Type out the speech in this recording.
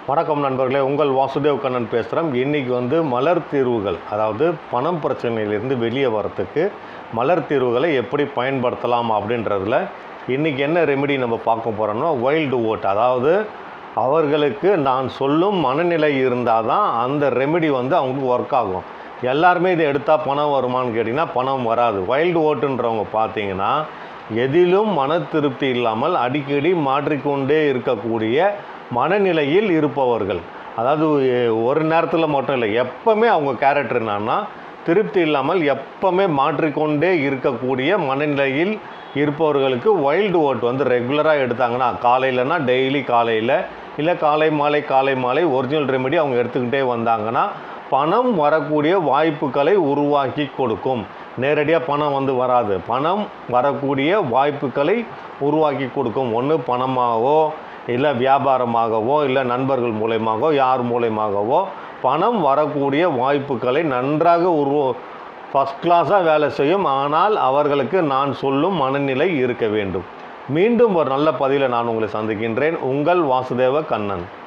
வணக்கம் நண்பர்களே உங்கள் வாசுதேவ் கண்ணன் பேசுகிறோம் இன்றைக்கி வந்து மலர் தீர்வுகள் அதாவது பணம் பிரச்சனையிலிருந்து வெளியே வரத்துக்கு மலர் தீர்வுகளை எப்படி பயன்படுத்தலாம் அப்படின்றதுல இன்றைக்கி என்ன ரெமெடி நம்ம பார்க்க போகிறோம்னா வைல்டு ஓட் அதாவது அவர்களுக்கு நான் சொல்லும் மனநிலை இருந்தால் தான் அந்த ரெமெடி வந்து அவங்களுக்கு ஒர்க் ஆகும் எல்லாருமே இதை எடுத்தால் பணம் வருமான்னு கேட்டிங்கன்னா பணம் வராது வைல்டு ஓட்டுன்றவங்க பார்த்தீங்கன்னா எதிலும் மன திருப்தி இல்லாமல் அடிக்கடி மாற்றிக்கொண்டே இருக்கக்கூடிய மனநிலையில் இருப்பவர்கள் அதாவது எ- ஒரு நேரத்தில் மட்டும் இல்லை எப்பவுமே அவங்க கேரக்டர் என்னன்னா திருப்தி இல்லாமல் எப்பவுமே மாற்றிக்கொண்டே இருக்கக்கூடிய மனநிலையில் இருப்பவர்களுக்கு வைல்டு ஓட் வந்து ரெகுலராக எடுத்தாங்கன்னா காலையிலனா டெய்லி காலையில் இல்லை காலை மாலை காலை மாலை ஒரிஜினல் ரெமெடி அவங்க எடுத்துக்கிட்டே வந்தாங்கன்னா பணம் வரக்கூடிய வாய்ப்புகளை உருவாக்கி கொடுக்கும் நேரடியாக பணம் வந்து வராது பணம் வரக்கூடிய வாய்ப்புகளை உருவாக்கி கொடுக்கும் ஒன்று பணமாகவோ இல்லை வியாபாரமாகவோ இல்லை நண்பர்கள் மூலயமாகவோ யார் மூலயமாகவோ பணம் வரக்கூடிய வாய்ப்புகளை நன்றாக உருவ ஃபஸ்ட் கிளாஸாக வேலை செய்யும் ஆனால் அவர்களுக்கு நான் சொல்லும் மனநிலை இருக்க வேண்டும் மீண்டும் ஒரு நல்ல பதிவில் நான் உங்களை சந்திக்கின்றேன் உங்கள் வாசுதேவ கண்ணன்